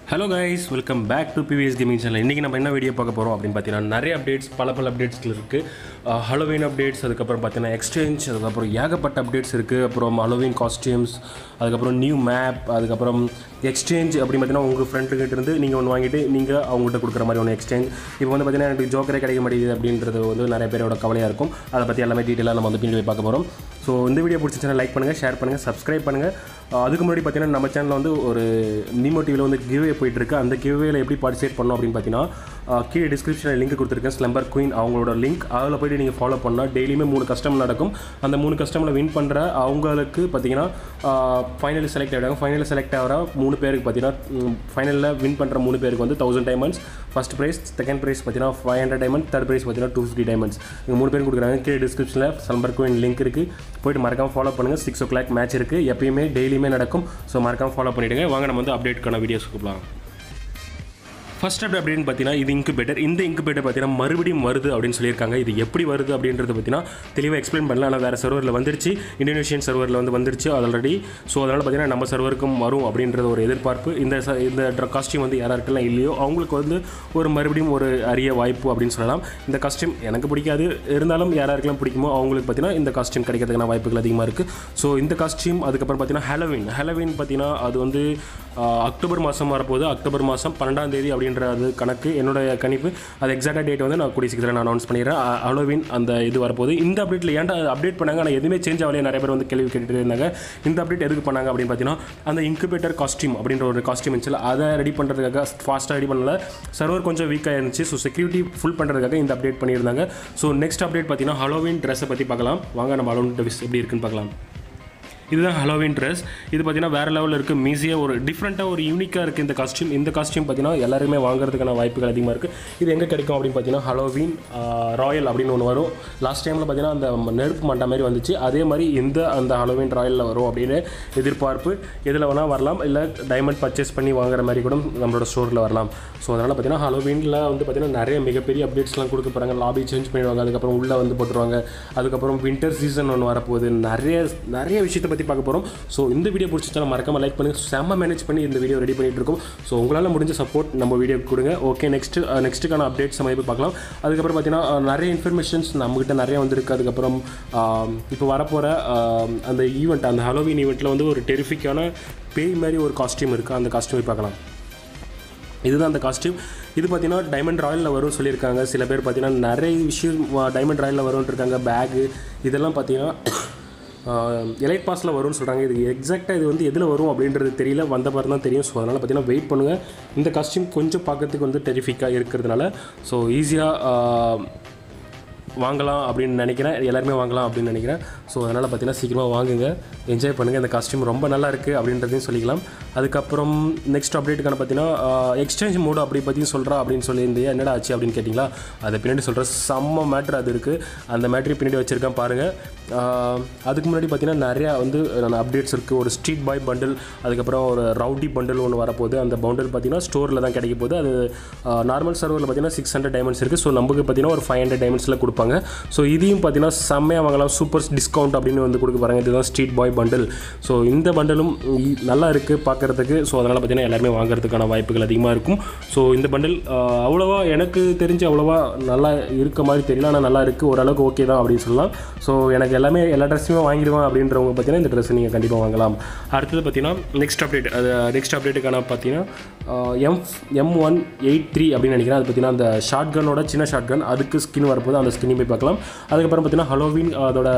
hello guys welcome back to PVS gaming channel இன்றைக்கி நம்ம என்ன வீடியோ பார்க்க போகிறோம் அப்படின்னு பார்த்தீங்கன்னா நிறைய அப்டேட்ஸ் பல பல அப்டேட்ஸ் இருக்குது ஹலோவின் அப்டேட்ஸ் அதுக்கப்புறம் பார்த்தீங்கன்னா எக்ஸ்சேஞ்ச் அதுக்கப்புறம் ஏகப்பட்ட அப்டேட்ஸ் இருக்குது அப்புறம் ஹலோவின் காஸ்டியூம்ஸ் அதுக்கப்புறம் நியூ மேப் அதுக்கப்புறம் எக்ஸ்சேஞ்ச் அப்படி பார்த்தீங்கன்னா உங்கள் ஃப்ரெண்டுக்கிட்ட இருந்து நீங்கள் ஒன்று வாங்கிட்டு நீங்கள் அவங்ககிட்ட கொடுக்குற மாதிரி ஒன்று எக்ஸ்சேஞ்ச் இப்போ வந்து பார்த்தீங்கன்னா எனக்கு ஜோக்கரே கிடைக்க மாட்டேங்குது அப்படின்றது வந்து நிறைய பேரோட கவலையாக இருக்கும் அதை பற்றி எல்லாமே டீட்டெயிலாக நம்ம வந்து பின்னாடி போய் பார்க்க போகிறோம் ஸோ இந்த வீடியோ பிடிச்சிச்சுன்னா லைக் பண்ணுங்கள் ஷேர் பண்ணுங்கள் சப்ஸ்கிரைப் பண்ணுங்கள் அதுக்கு முன்னாடி பார்த்தீங்கன்னா நம்ம சேனலில் வந்து ஒரு நிமோ டிவியில் வந்து கிவ்வே போயிட்டு இருக்கு அந்த கிவ்வேல எப்படி பார்ட்டிசிபேட் பண்ணணும் அப்படின்னு பார்த்தீங்கன்னா ஆஹ் கீழே டிஸ்கிரிப்ஷனில் லிங்க் கொடுத்துருக்கேன் ஸ்லம்பர் குயின் அவங்களோட லிங்க் அதில் போய்ட்டு நீங்கள் ஃபாலோ பண்ணால் டெய்லியுமே மூணு கஸ்டம் நடக்கும் அந்த மூணு கஸ்டமில் வின் பண்ணுற அவங்களுக்கு பார்த்தீங்கன்னா ஃபைனல் செலக்ட் ஆகிடுவாங்க ஃபைனல் செலக்ட் ஆகிற மூணு பேருக்கு பார்த்தீங்கன்னா ஃபைனலில் வின் பண்ணுற மூணு பேருக்கு வந்து thousand diamonds first prize second prize பார்த்தீங்கன்னா five hundred diamond third prize பார்த்தீங்கன்னா டூ ஃபிஃப்டி டைமண்ட்ஸ் இவங்க மூணு பேரும் கொடுக்குறாங்க கீழே டிஸ்கிரிப்ஷனில் ஸ்லம்பர் குயின் லிங்க் இருக்குது போயிட்டு மறக்காம ஃபாலோ பண்ணுங்கள் சிக்ஸ் ஓ கிளாக் மேட்ச் இருக்குது எப்பயுமே டெய்லியுமே நடக்கும் ஸோ மறக்காம ஃபாலோ பண்ணிவிடுங்க வாங்க நம்ம வந்து அப்டேட்க்கான வீடியோஸ் கூப்பிடலாம் ஃபர்ஸ்ட் அப்டேட் அப்படின்னு பார்த்தீங்கன்னா இது இன்குபேட்டர் இந்த இன்குபேட்டர் பார்த்தீங்கன்னா மறுபடியும் வருது அப்படின்னு சொல்லியிருக்காங்க இது எப்படி வருது அப்படின்றத பார்த்தீங்கன்னா தெளிவாக எக்ஸ்பிளைன் பண்ணல ஆனால் வேறு சர்வரில் வந்துருச்சு இந்தோனேஷியன் சர்வரில் வந்து வந்துருச்சு ஆல்ரெடி ஸோ அதனால் பார்த்தீங்கன்னா நம்ம சர்வருக்கும் வரும் அப்படின்றது ஒரு எதிர்பார்ப்பு இந்த ச- இந்த காஸ்டியூம் வந்து யாராருக்கெல்லாம் இல்லையோ அவங்களுக்கு வந்து ஒரு மறுபடியும் ஒரு அரிய வாய்ப்பு அப்படின்னு சொல்லலாம் இந்த காஸ்டியூம் எனக்கு பிடிக்காது இருந்தாலும் யாராருக்கெல்லாம் பிடிக்குமோ அவங்களுக்கு பார்த்தீங்கன்னா இந்த காஸ்டியூம் கிடைக்கிறதுக்கான வாய்ப்புகள் அதிகமாக இருக்குது ஸோ இந்த காஸ்டியூம் அதுக்கப்புறம் பார்த்தீங்கன்னா ஹலோவின் ஹலோவின் பார்த்தீங்கன்னா அது வந்து ஆஹ், அக்டோபர் மாதம் வரப்போகுது அக்டோபர் மாதம் பன்னெண்டாம் தேதி அப்படின்ற அது கணக்கு என்னோட கணிப்பு அது எக்ஸாக்டாக டேட் வந்து நான் கூடிய சீக்கிரம் நான் அனௌன்ஸ் பண்ணிடுறேன் ஹலோவின் அந்த இது வரப்போகுது இந்த அப்டேட்டில் ஏன்டா அப்டேட் பண்ணாங்க ஆனால் எதுவுமே சேஞ்ச் ஆகலையே நிறைய பேர் வந்து கேள்வி கேட்டுட்டு இருந்தாங்க இந்த அப்டேட் எதுக்கு பண்ணாங்க அப்படின்னு பார்த்தீங்கன்னா அந்த இன்குபேட்டர் காஸ்டியூம் அப்படின்ற ஒரு காஸ்டியூம் இருந்துச்சு அதை ரெடி பண்ணுறதுக்காக ஃபாஸ்ட்டாக ரெடி பண்ணல சர்வர் கொஞ்சம் வீக்காக இருந்துச்சு ஸோ செக்யூரிட்டி ஃபுல் பண்ணுறதுக்காக இந்த அப்டேட் பண்ணியிருந்தாங்க ஸோ நெக்ஸ்ட் அப்டேட் பார்த்தீங்கன்னா ஹலோவின் ட்ரெஸ்ஸை பற்றி பார்க்கலாம் வாங்க நம்ம ஹலோவின் ட்ரெஸ் எப்படி இருக்குன்னு பார்க்கலாம் இதுதான் ஹலோவின் ட்ரெஸ் இது பார்த்தீங்கன்னா வேறு லெவலில் இருக்குது மீசியாக ஒரு டிஃப்ரெண்ட்டாக ஒரு யூனிக்காக இருக்குது இந்த காஸ்டியூம் இந்த காஸ்டியூம் பார்த்தீங்கன்னா எல்லாருமே வாங்குறதுக்கான வாய்ப்புகள் அதிகமாக இருக்குது இது எங்கே கிடைக்கும் அப்படின்னு பார்த்தீங்கன்னா ஹலோவின் ராயல் அப்படின்னு ஒன்று வரும் லாஸ்ட் டைமில் பார்த்தீங்கன்னா அந்த நெருப்பு மண்டை மாதிரி வந்துச்சு அதே மாதிரி இந்த அந்த ஹலோவின் ராயலில் வரும் அப்படின்னு எதிர்பார்ப்பு எதில் வேணால் வரலாம் இல்லை டைமண்ட் பர்ச்சேஸ் பண்ணி வாங்குற மாதிரி கூட நம்மளோட ஸ்டோரில் வரலாம் ஸோ அதனால் பார்த்தீங்கன்னா ஹலோவினில் வந்து பார்த்தீங்கன்னா நிறைய மிகப்பெரிய அப்டேட்ஸ்லாம் கொடுக்க போகிறாங்க லாபி சேஞ்ச் பண்ணிடுவாங்க அதுக்கப்புறம் உள்ளே வந்து போட்டுருவாங்க அதுக்கப்புறம் வின்டர் சீசன் ஒன்று வரப்போகுது நிறைய நிறைய விஷயத்தை பற்றி பார்க்க போகிறோம் ஸோ இந்த வீடியோ பிடிச்சிச்சுன்னா மறக்காம லைக் பண்ணி செம்ம மேனேஜ் பண்ணி இந்த வீடியோ ரெடி பண்ணிட்டு இருக்கோம் ஸோ உங்களால் முடிஞ்ச சப்போர்ட் நம்ம வீடியோக்கு கொடுங்க ஓகே நெக்ஸ்ட் நெக்ஸ்ட்டுக்கான அப்டேட்ஸ் நம்ம போய் பார்க்கலாம் அதுக்கப்புறம் பார்த்தீங்கன்னா அஹ், நிறைய இன்ஃபர்மேஷன்ஸ் நம்மகிட்ட நிறைய வந்திருக்கு அதுக்கப்புறம் ஆம், இப்போ வரப்போகிற அந்த ஈவெண்ட் அந்த ஹலோவின் ஈவெண்ட்டில் வந்து ஒரு டெரிஃபிக்கான பேய் மாதிரி ஒரு காஸ்டியூம் இருக்குது அந்த காஸ்டியூம் போய் பார்க்கலாம் இதுதான் அந்த காஸ்டியூம் இது பார்த்தீங்கன்னா டைமண்ட் ராயலில் வரும் சொல்லியிருக்காங்க சில பேர் பார்த்தீங்கன்னா நிறைய விஷயம் டைமண்ட் ராயலில் வரும்னு இருக்காங்க பேகு இதெல்லாம் பார்த்தீங்கன்னா எலைட் பாஸில் வரும்னு சொல்கிறாங்க இது எக்ஸாக்டாக இது வந்து எதில் வரும் அப்படின்றது தெரியல வந்த மாதிரி தான் தெரியும் ஸோ அதனால் பார்த்தீங்கன்னா வெயிட் பண்ணுங்கள் இந்த காஸ்டியூம் கொஞ்சம் பார்க்கறதுக்கு வந்து டெரிஃபிக்காக இருக்கிறதுனால ஸோ ஈஸியாக வாங்கலாம் அப்படின்னு நினைக்கிறேன் எல்லாருமே வாங்கலாம் அப்படின்னு நினைக்கிறேன் ஸோ அதனால் பார்த்தீங்கன்னா சீக்கிரமாக வாங்குங்க என்ஜாய் பண்ணுங்கள் இந்த காஸ்டியூம் ரொம்ப நல்லா இருக்குது அப்படின்றதையும் சொல்லிக்கலாம் அதுக்கப்புறம் நெக்ஸ்ட் அப்டேட்டுக்கான பார்த்தீங்கன்னா எக்ஸ்சேஞ்ச் மோடு அப்படி பற்றியும் சொல்கிறா அப்படின்னு சொல்லியிருந்தீங்க என்னடா ஆச்சு அப்படின்னு கேட்டிங்களா அதை பின்னாடி சொல்கிற செம்ம மேட்ரு அது இருக்குது அந்த மேட்ரு பின்னாடி வச்சுருக்கேன் பாருங்கள் ஆஹ், அதுக்கு முன்னாடி பார்த்தீங்கன்னா நிறையா வந்து அப்டேட்ஸ் இருக்குது ஒரு ஸ்ட்ரீட் பாய் பண்டில் அதுக்கப்புறம் ஒரு ரவுடி பண்டில் ஒன்று வரப்போகுது அந்த பண்டில் பார்த்தீங்கன்னா ஸ்டோரில் தான் கிடைக்க போகுது அது நார்மல் சர்வரில் பார்த்தீங்கன்னா சிக்ஸ் ஹண்ட்ரட் டைமண்ட்ஸ் இருக்குது ஸோ நமக்கு பார்த்தீங்கன்னா ஒரு ஃபைவ் ஹண்ட்ரட் டைமண்ட்ஸில் கொடுப்பாங்க ஸோ இதையும் பார்த்தீங்கன்னா செம்மையாக வாங்கலாம் சூப்பர் டிஸ்கவுண்ட் அப்படின்னு வந்து கொடுக்க போகிறாங்க இதுதான் ஸ்ட்ரீட் பாய் பண்டில் ஸோ இந்த பண்டலும் நல்லா இருக்குது பார்க்குறதுக்கு ஸோ அதனால் பார்த்தீங்கன்னா எல்லாருமே வாங்குறதுக்கான வாய்ப்புகள் அதிகமாக இருக்கும் ஸோ இந்த பண்டில் அவ்வளோவா எனக்கு தெரிஞ்சு அவ்வளோவா நல்லா இருக்க மாதிரி தெரியல ஆனால் நல்லா இருக்குது ஓரளவுக்கு ஓகே தான் அப்படின்னு சொல்லலாம் ஸோ எனக்கு எல்லாமே எல்லா ட்ரெஸ்ஸுமே வாங்கிடுவேன் அப்படின்றவங்க பார்த்தீங்கன்னா இந்த ட்ரெஸ் நீங்கள் கண்டிப்பாக வாங்கலாம் அடுத்தது பார்த்தீங்கன்னா நெக்ஸ்ட் அப்டேட் அது நெக்ஸ்ட் அப்டேட்டுக்கான பார்த்தீங்கன்னா M M one eight three அப்படின்னு நினைக்கிறேன் அது பார்த்தீங்கன்னா அந்த ஷார்ட் கன்னோட சின்ன ஷார்ட் கன் அதுக்கு ஸ்கின் வரப்போது அந்த ஸ்கின்னையும் போய் பார்க்கலாம் அதுக்கப்புறம் பார்த்தீங்கன்னா ஹலோவின் அதோட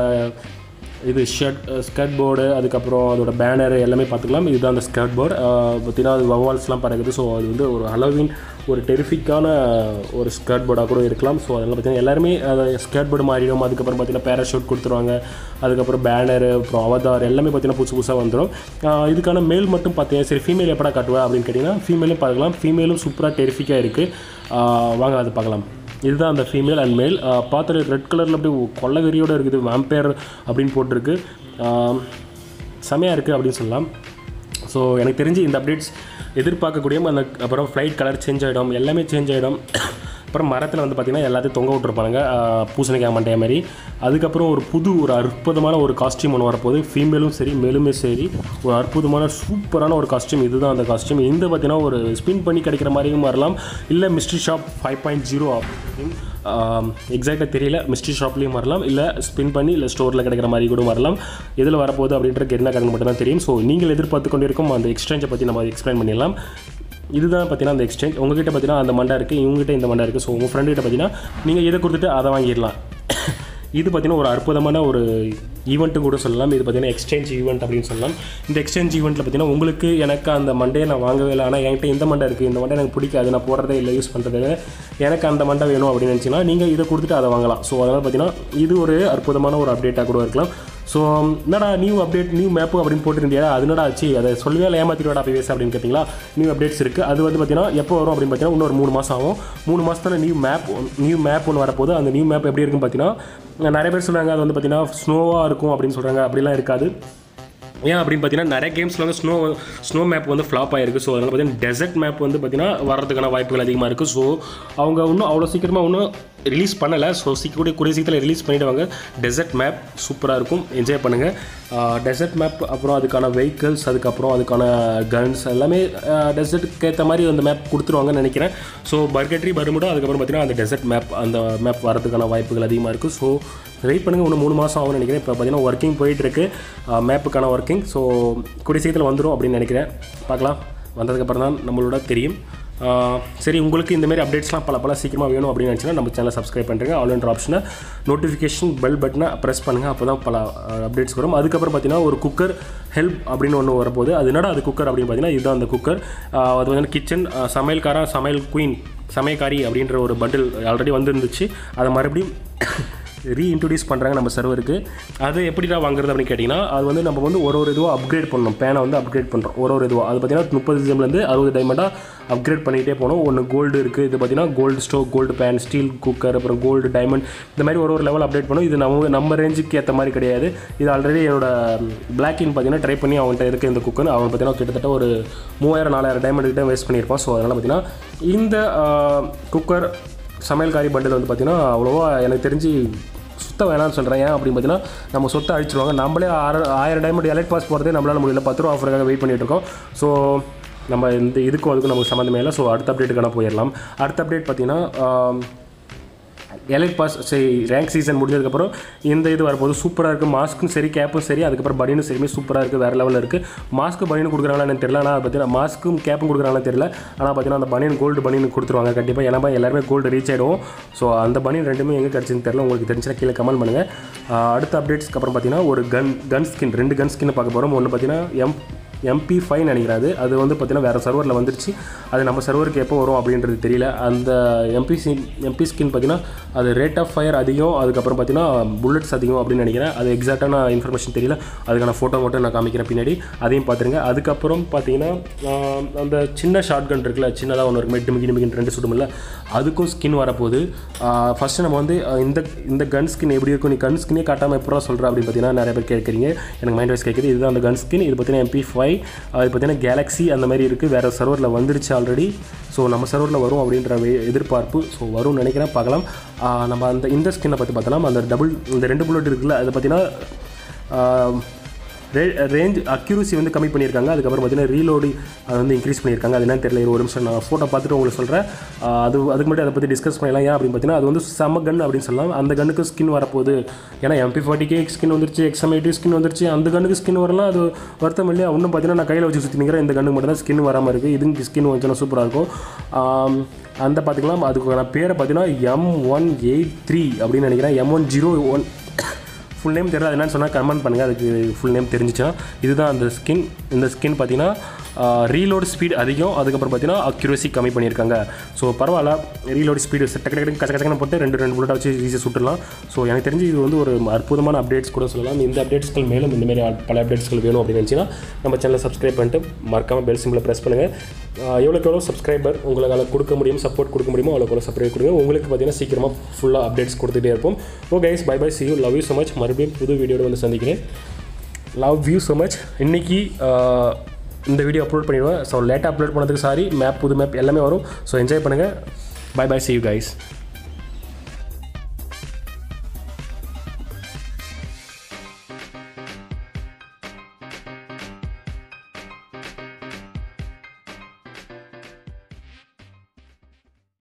இது ஷர்ட் ஸ்கர்ட் போர்டு அதுக்கப்புறம் அதோட பேனர் எல்லாமே பார்த்துக்கலாம் இதுதான் அந்த ஸ்கர்ட் போர்டு பார்த்தீங்கன்னா அது வவால்ஸ்லாம் பறக்குது ஸோ அது வந்து ஒரு ஹலோவின் ஒரு டெரிஃபிக்கான ஒரு ஸ்கர்ட் போர்டாக கூட இருக்கலாம் ஸோ அதனால் பார்த்தீங்கன்னா எல்லாருமே அதை ஸ்கர்ட் போர்டு மாறிடும் அதுக்கப்புறம் பார்த்தீங்கன்னா பேராஷூட் கொடுத்துருவாங்க அதுக்கப்புறம் பேனரு அப்புறம் அவதார் எல்லாமே பார்த்தீங்கன்னா புதுசு புதுசாக வந்துடும் இதுக்கான மேல் மட்டும் பார்த்தீங்கன்னா சரி ஃபீமேல் எப்படா காட்டுவா அப்படின்னு கேட்டிங்கன்னா ஃபீமேலும் பார்க்கலாம் ஃபீமேலும் சூப்பராக டெரிஃபிக்காக இருக்குது வாங்க அதை பார்க்கலாம் இதுதான் அந்த ஃபீமேல் அண்ட் மேல் பார்த்துட்டு ரெட் கலரில் அப்படியே கொள்ளவெறியோடு இருக்குது வேம்பேர் அப்படின்னு போட்டிருக்கு ஆஹ், செமையாக இருக்குது அப்படின்னு சொல்லலாம் ஸோ எனக்கு தெரிஞ்சு இந்த அப்டேட்ஸ் எதிர்பார்க்கக்கூடிய அந்த அப்புறம் ஃப்ளைட் கலர் சேஞ்ச் ஆகிடும் எல்லாமே சேஞ்ச் ஆகிடும் அப்புறம் மரத்தில் வந்து பார்த்திங்கன்னா எல்லாத்தையும் தொங்க விட்டுருப்பாங்க ஆஹ், பூசணிக்காய் மண்டைய மாதிரி அதுக்கப்புறம் ஒரு புது ஒரு அற்புதமான ஒரு காஸ்டியூம் ஒன்று வரப்போகுது ஃபீமேலும் சரி மேலுமே சரி ஒரு அற்புதமான சூப்பரான ஒரு காஸ்டியூம் இதுதான் அந்த காஸ்டியூம் இந்த பார்த்தீங்கன்னா ஒரு ஸ்பின் பண்ணி கிடைக்கிற மாதிரியும் வரலாம் இல்லை mystery shop five point zero எக்ஸாக்டாக தெரியல மிஸ்ட்ரி ஷாப்லேயும் வரலாம் இல்லை ஸ்பின் பண்ணி இல்லை ஸ்டோரில் கிடைக்கிற மாதிரி கூட வரலாம் எதில் வரப்போகுது அப்படின்றது என்ன கணக்கு மட்டும் தான் தெரியும் ஸோ நீங்கள் எதிர்பார்த்து கொண்டிருக்கும் அந்த எக்ஸ்சேஞ்சை பற்றி நம்ம எக்ஸ்பிளைன் பண்ணிடலாம் இதுதான் பார்த்தீங்கன்னா அந்த எக்ஸ்சேஞ்ச் உங்ககிட்ட பார்த்தீங்கன்னா அந்த மண்டை இருக்குது இவங்ககிட்ட இந்த மண்டை இருக்குது ஸோ உங்கள் ஃப்ரெண்டுகிட்ட பார்த்தீங்கன்னா நீங்கள் இதை கொடுத்துட்டு அதை வாங்கிடலாம் இது பார்த்தீங்கன்னா ஒரு அற்புதமான ஒரு ஈவெண்ட்டு கூட சொல்லலாம் இது பார்த்தீங்கன்னா எக்ஸ்சேஞ்ச் ஈவெண்ட் அப்படின்னு சொல்லலாம் இந்த எக்ஸ்சேஞ்ச் ஈவெண்ட்டில் பார்த்தீங்கன்னா உங்களுக்கு எனக்கு அந்த மண்டையை நான் வாங்கவே இல்லை ஆனால் என்கிட்ட இந்த மண்டை இருக்குது இந்த மண்டை எனக்கு பிடிக்காது நான் போடுறதே இல்லை யூஸ் பண்ணுறதே இல்லை எனக்கு அந்த மண்டை வேணும் அப்படின்னு நினச்சிங்கன்னா நீங்கள் இதை கொடுத்துட்டு அதை வாங்கலாம் ஸோ அதனால் பார்த்தீங்கன்னா இது ஒரு அற்புதமான ஒரு அப்டேட்டாக கூட இருக்கலாம் ஸோ என்னடா நியூ அப்டேட் நியூ மேப்பு அப்படின்னு போட்டிருந்தியா அது என்னடா ஆச்சு அதை சொல்லவே இல்லை ஏமாத்திடுவாடா பேச அப்படின்னு கேட்டிங்களா நியூ அப்டேட்ஸ் இருக்குது அது வந்து பார்த்தீங்கன்னா எப்போ வரும் அப்படின்னு பார்த்தீங்கன்னா இன்னொரு மூணு மாதம் ஆகும் மூணு மாதத்தில் நியூ மேப் நியூ மேப் ஒன்று வரப்போகுது அந்த நியூ மேப் எப்படி இருக்குன்னு பார்த்தீங்கன்னா நிறைய பேர் சொல்கிறாங்க அது வந்து பார்த்தீங்கன்னா ஸ்னோவாக இருக்கும் அப்படின்னு சொல்கிறாங்க அப்படிலாம் இருக்காது ஏன் அப்படின்னு பார்த்தீங்கன்னா நிறைய கேம்ஸில் வந்து ஸ்னோ ஸ்னோ மேப் வந்து ஃப்ளாப் ஆயிருக்கு ஸோ அதனால் பார்த்தீங்கன்னா டெசர்ட் மேப் வந்து பார்த்தீங்கன்னா வரதுக்கான வாய்ப்புகள் அதிகமாக இருக்குது ஸோ அவங்க இன்னும் அவ்வளோ சீக்கிரமாக இன்னும் ரிலீஸ் பண்ணலை ஸோ சீக்கிரம் கூடிய சீக்கிரத்தில் ரிலீஸ் பண்ணிவிடுவாங்க டெசர்ட் மேப் சூப்பராக இருக்கும் என்ஜாய் பண்ணுங்கள் டெசர்ட் மேப் அப்புறம் அதுக்கான வெஹிக்கிள்ஸ் அதுக்கப்புறம் அதுக்கான கன்ஸ் எல்லாமே டெசர்ட்டுக்கு ஏற்ற மாதிரி அந்த மேப் கொடுத்துருவாங்கன்னு நினைக்கிறேன் ஸோ பர்கட்ரி பருமுடா அதுக்கப்புறம் பார்த்தீங்கன்னா அந்த டெசர்ட் மேப் அந்த மேப் வரதுக்கான வாய்ப்புகள் அதிகமாக இருக்குது ஸோ வெயிட் பண்ணுங்கள் இன்னும் மூணு மாதம் ஆகும்னு நினைக்கிறேன் இப்போ பார்த்தீங்கன்னா ஒர்க்கிங் போயிட்டுருக்கு மேப்புக்கான ஒர்க்கிங் ஸோ கூடிய சீக்கிரத்தில் வந்துடும் அப்படின்னு நினைக்கிறேன் பார்க்கலாம் வந்ததுக்கப்புறம் தான் நம்மளோட தெரியும் ஆஹ் சரி உங்களுக்கு இந்த மாதிரி அப்டேட்ஸ்லாம் பல பல சீக்கிரமாக வேணும் அப்படின்னு நினச்சினா நம்ம சேனலை சப்ஸ்கிரைப் பண்ணுறேங்க ஆல் என்ற ஆப்ஷனை நோட்டிஃபிகேஷன் பெல் பட்டனை ப்ரெஸ் பண்ணுங்கள் அப்போ தான் பல அப்டேட்ஸ் வரும் அதுக்கப்புறம் பார்த்தீங்கன்னா ஒரு குக்கர் ஹெல்ப் அப்படின்னு ஒன்று வரப்போகுது அது என்னடா அது குக்கர் அப்படின்னு பார்த்தீங்கன்னா இதுதான் அந்த குக்கர் அது வந்து கிச்சன் சமையல்காரன் சமையல் குயின் சமையல்காரி அப்படின்ற ஒரு பண்டில் ஆல்ரெடி வந்துருந்துச்சு அதை மறுபடியும் ரீஇன்ட்ரடியூஸ் பண்ணுறாங்க நம்ம சர்வருக்கு அது எப்படிடா வாங்குறது அப்படின்னு கேட்டிங்கன்னா அது வந்து நம்ம வந்து ஒரு ஒரு இதுவாக அப்கிரேட் பண்ணணும் பேனை வந்து அப்கிரேட் பண்ணுறோம் ஒரு ஒரு இதுவாக அது பார்த்தீங்கன்னா முப்பது ஜிம்லேருந்து அறுபது டைமண்டாக அப்கிரேட் பண்ணிகிட்டே போகணும் ஒன்று கோல்டு இருக்குது இது பார்த்தீங்கன்னா gold stove gold pan steel cooker அப்புறம் கோல்டு டைமண்ட் இந்த மாதிரி ஒரு ஒரு லெவல் அப்டேட் பண்ணும் இது நம்ம நம்ம ரேஞ்சுக்கு ஏற்ற மாதிரி கிடையாது இது ஆல்ரெடி என்னோட பிளாக்கின் பார்த்தீங்கன்னா ட்ரை பண்ணி அவன்கிட்ட இருக்க இந்த குக்கர் அவன் பார்த்தீங்கன்னா கிட்டத்தட்ட ஒரு மூவாயிரம் நாலாயிரம் டைமண்ட் கிட்ட வேஸ்ட் பண்ணியிருப்பான் ஸோ அதனால் பார்த்தீங்கன்னா இந்த குக்கர் சமையல்காரி பண்டில் வந்து பார்த்தீங்கன்னா அவ்வளோவா எனக்கு தெரிஞ்சு சுத்த வேணாம்னு சொல்கிறேன் ஏன் அப்படின்னு பார்த்தீங்கன்னா நம்ம சொத்தை அழிச்சிருவாங்க நம்மளே ஆறு ஆயிரம் டைமண்ட் எலக்ட் பாஸ் போகிறதே நம்மளால முடியல பத்து ரூபா ஆஃபருக்காக வெயிட் பண்ணிட்டு இருக்கோம் ஸோ நம்ம இந்த இதுக்கும் அதுக்கும் நமக்கு சம்மந்தமே இல்லை ஸோ அடுத்த அப்டேட்டுக்கான போயிடலாம் அடுத்த அப்டேட் பார்த்தீங்கன்னா எலைட் பாஸ் சரி ரேங்க் சீசன் முடிஞ்சதுக்கப்புறம் இந்த இது வரப்போது சூப்பராக இருக்குது மாஸ்க்கும் சரி கேப்பும் சரி அதுக்கப்புறம் பனியனும் சரியுமே சூப்பராக இருக்குது வேறு லெவலில் இருக்குது மாஸ்க்கு பனியன் கொடுக்குறாங்களான்னு தெரியல ஆனால் பார்த்தீங்கன்னா மாஸ்க்கும் கேப்பும் கொடுக்குறாங்களான்னு தெரியல ஆனால் பார்த்தீங்கன்னா அந்த பனியன் கோல்டு பனியன் கொடுத்துருவாங்க கண்டிப்பாக ஏன்னா எல்லாருமே கோல்டு ரீச் ஆகிடும் ஸோ அந்த பனியன் ரெண்டுமே எங்கே கிடச்சுன்னு தெரியல உங்களுக்கு தெரிஞ்சுன்னா கீழே கமெண்ட் பண்ணுங்கள் ஆஹ் அடுத்த அப்டேட்ஸ்க்கு அப்புறம் பார்த்தீங்கன்னா ஒரு கன் கன் ஸ்கின் ரெண்டு கன் ஸ்கின் பார்க்க போகிறோம் ஒன்று பார்த்தீங்கன்னா எம் எம்பி ஃபைவ் நினைக்கிறாரு அது வந்து பார்த்தீங்கன்னா வேறு சர்வரில் வந்துருச்சு அது நம்ம சர்வருக்கு எப்போ வரும் அப்படின்றது தெரியல அந்த எம்பி ஸ்கின் எம்பி ஸ்கின் பார்த்தீங்கன்னா அது ரேட் ஆஃப் ஃபயர் அதிகம் அதுக்கப்புறம் பார்த்தீங்கன்னா புல்லட்ஸ் அதிகம் அப்படின்னு நினைக்கிறேன் அது எக்ஸாக்டான இன்ஃபர்மேஷன் தெரியல அதுக்கான ஃபோட்டோ மட்டும் நான் காமிக்கிறேன் பின்னாடி அதையும் பார்த்துருங்க அதுக்கப்புறம் பார்த்தீங்கன்னா ஆஹ், அந்த சின்ன ஷார்ட் கன் இருக்குல்ல சின்னதாக ஒன்று இருக்கு மெட்டு மிகி மிகின்னு ரெண்டு சுடுமில்ல அதுக்கும் ஸ்கின் வரப்போகுது ஃபஸ்ட்டு நம்ம வந்து ஆஹ், இந்த இந்த கன் ஸ்கின் எப்படி இருக்கும் நீ கன் ஸ்கின்னே காட்டாமல் எப்போ சொல்கிற அப்படின்னு பார்த்தீங்கன்னா நிறைய பேர் கேட்குறீங்க எனக்கு மைண்ட் வைஸ் கேட்குது இதுதான் அந்த கன் ஸ்கின் இது பார்த்தீங்கன்னா எம்பி ஃபைவ் அது பார்த்தீங்கன்னா கேலக்ஸி அந்த மாதிரி இருக்குது வேறு சர்வரில் வந்துருச்சு ஆல்ரெடி ஸோ நம்ம சர்வரில் வரும் அப்படின்ற வே- எதிர்பார்ப்பு ஸோ வரும்னு நினைக்கிறேன் பார்க்கலாம் ஆஹ், நம்ம அந்த இந்த ஸ்கின்னை பற்றி பார்த்தோம்னா அந்த டபுள் இந்த ரெண்டு புல்லட் இருக்குல்ல அது பார்த்தீங்கன்னா ரே ரேஞ்ச் அக்யூரசி வந்து கம்மி பண்ணியிருக்காங்க அதுக்கப்புறம் பார்த்தீங்கன்னா ரீலோடு அது வந்து இன்க்ரீஸ் பண்ணியிருக்காங்க அது என்னன்னு தெரியல இரு, ஒரு நிமிஷம் நான் ஃபோட்டோ பார்த்துட்டு உங்களுக்கு சொல்கிறேன் அது அதுக்கு மட்டும் அதை பற்றி டிஸ்கஸ் பண்ணலாம் ஏன் அப்படின்னு பார்த்தீங்கன்னா அது வந்து செம்ம கன் அப்படின்னு சொல்லலாம் அந்த கன்னுக்கு ஸ்கின் வரப்போகுது ஏன்னா எம்பி ஃபார்ட்டிக்கே ஸ்கின் வந்துருச்சு எக்ஸம் எயிட்டி ஸ்கின் வந்துருச்சு அந்த கன்னுக்கு ஸ்கின் வரலாம் அது வருத்தம் இல்லையா இன்னும் பார்த்தீங்கன்னா நான் கையில் வச்சு சுற்றி நிற்கிறேன் இந்த கண்ணுக்கு மட்டும் தான் ஸ்கின் வராமல் இருக்குது இதுக்கு ஸ்கின் வந்துச்சுன்னா சூப்பராக இருக்கும் ஆம், அந்த பார்த்துக்கலாம் அதுக்கான பேரை பார்த்தீங்கன்னா எம் ஒன் எயிட் த்ரீ அப்படின்னு நினைக்கிறேன் M one zero one full name தெரியல அது என்னன்னு சொன்னால் கமெண்ட் பண்ணுங்கள் அதுக்கு ஃபுல் நேம் தெரிஞ்சுச்சுன்னா இதுதான் அந்த ஸ்கின் இந்த ஸ்கின் பார்த்தீங்கன்னா ரீலோட் ஸ்பீட் அதிகம் அதுக்கப்புறம் பார்த்தீங்கன்னா அக்யூரசி கம்மி பண்ணியிருக்காங்க ஸோ பரவாயில்ல ரீலோட் ஸ்பீடு டக்கு டக்கு கச்ச கச்சக்கன்னு போட்டு ரெண்டு ரெண்டு புல்லட்டாக வச்சு ஈஸியாக சுட்டுலாம் ஸோ எனக்கு தெரிஞ்சு இது வந்து ஒரு அற்புதமான அப்டேட்ஸ் கூட சொல்லலாம் இந்த அப்டேட்ஸ்கள் மேலும் இந்த மாதிரி பல அப்டேட்ஸ்கள் வேணும் அப்படின்னு நினச்சின்னா நம்ம சேனலை சப்ஸ்கிரைப் பண்ணிட்டு மறக்காமல் பெல் சிம்பிளை ப்ரெஸ் பண்ணுங்கள் எவ்வளோக்கு எவ்வளோ சப்ஸ்கிரைபர் உங்களால் கொடுக்க முடியும் சப்போர்ட் கொடுக்க முடியுமோ அவ்வளோக்கு எவ்வளோ சப்ஸ்கிரைப் கொடுங்க உங்களுக்கு பார்த்தீங்கன்னா சீக்கிரமாக ஃபுல்லாக அப்டேட்ஸ் கொடுத்துட்டே இருப்போம் oh guys bye bye see you love you so much மறுபடியும் புது வீடியோட வந்து சந்திக்கிறேன் லவ் யூ ஸோ மச் இன்னைக்கு ஆஹ், இந்த வீடியோ அப்லோட் பண்ணிடுவேன் ஸோ லேட்டாக அப்லோட் பண்ணதுக்கு சாரி மேப் புது மேப் எல்லாமே வரும் ஸோ என்ஜாய் பண்ணுங்கள் bye bye see you guys